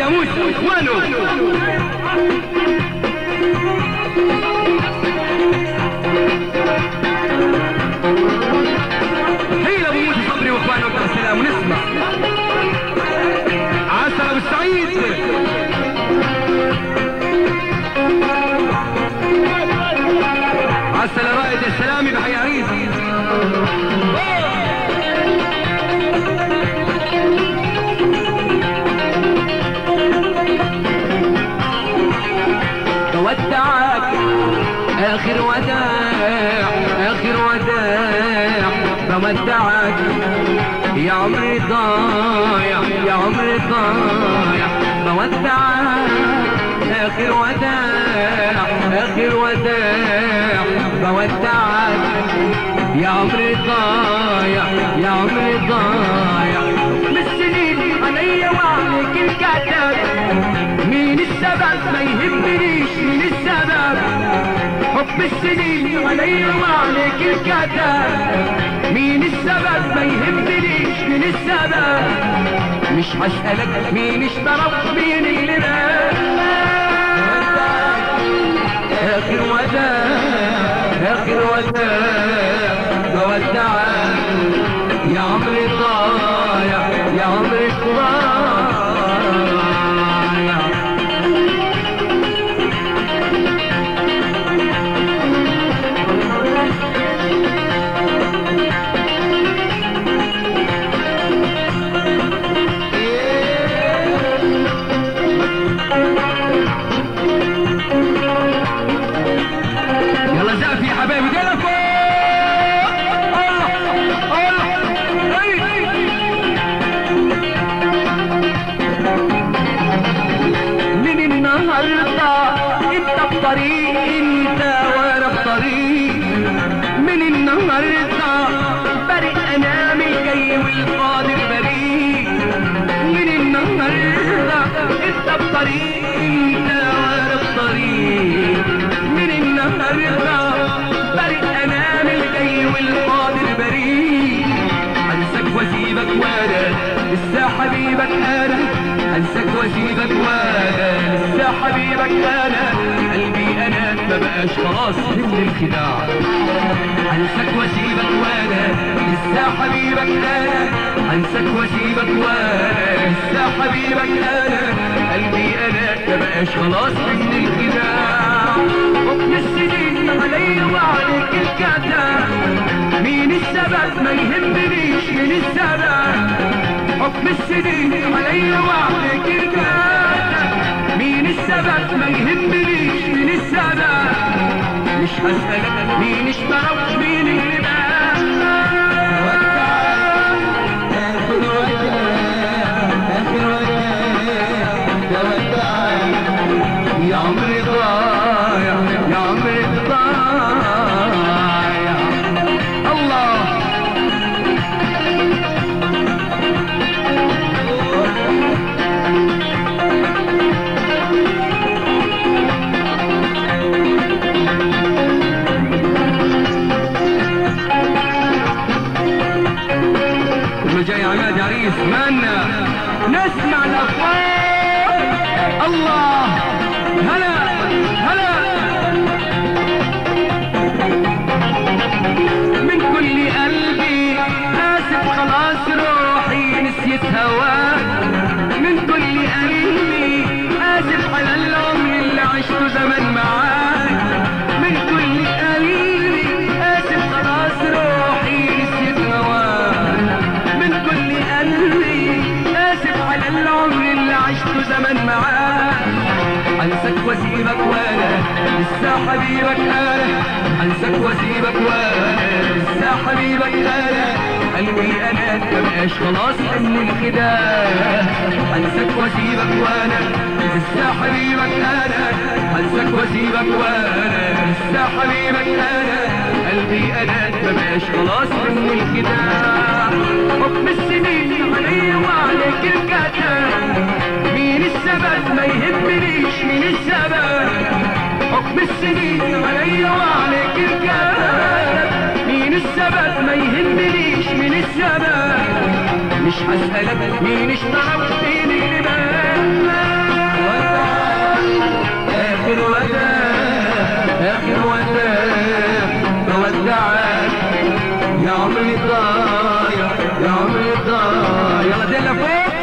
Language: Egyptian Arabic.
ابو موسى واخوانه هي ابو موسى صبري واخوانه وقت السلام ونسمع عسل ابو السعيد عسل رائد السلامي بحي عريس بودعك اخر وداع اخر وداع بودعك يا عمري ضايع يا عمري ضايع بودعك اخر وداع اخر وداع بودعك يا عمري ضايع يا عمري ضايع بالسنين عليا وعليك الكتاب مين السبب ما يهمنيش مين السبب حب السنين عليا وعليك الكتاب مين السبب ما يهمنيش مين السبب مش هسألك مين اشترى مين اللي آخر وداع آخر وداع بودعك يا عمري ضايع يا عمري ضايع يلا زقف يا حبايبي ده فوق الله الله أي. من النهاردة انت بطريق انت وانا بطريق من النهاردة بريء انام الجاي والقادم بريء من النهاردة انت بطريق انت وانا بطريق من النهاردة بريء انام الجاي والقادم بريء انساك واسيبك وانا لسه حبيبك انا انساك واسيبك وانا لسه حبيبك انا قلبي انا ما بقاش خلاص من الخداع انساك واسيبك وانا لسه حبيبك انا انساك واسيبك وانا لسه حبيبك انا قلبي انا ما بقاش خلاص من الخداع حكم السنين علي وعليك الكتاب مين السبب ما يهمنيش من السبب حكم السنين علي وعليك الكتاب مين السبب ما يهمنيش من السبب مش هسألك مين اشترى ومين اللي يا عمري ضايع يا عمري ضايع الله كله جاي عماد عريس مالنا نسمع الاصوات الله هلا هلا من كل قلبي آسف خلاص روحي نسيت هواك من كل قلبي آسف على العمر اللي عشته زمان معاك من كل قلبي آسف خلاص روحي نسيت هواك من كل قلبي آسف على العمر اللي عشته زمان معاك انساك واسيبك وانا لسه حبيبك انا انساك واسيبك وانا لسه حبيبك انا قلبي انا مبقاش خلاص من الخداع انساك واسيبك وانا لسه حبيبك انا انساك واسيبك وانا لسه حبيبك انا قلبي انا مبقاش خلاص من الخداع حكم السنين علي وعليك الكتاب مين السبب ما يهمنيش مين السبب حكم السنين علي وعليك الكلام مين السبب ما يهمنيش مين السبب مش هسألك مين اشترى ومين اللي بقى اخر وداع بودعك يا عمري ضايع يا عمري ضايع يلا ديلا فوق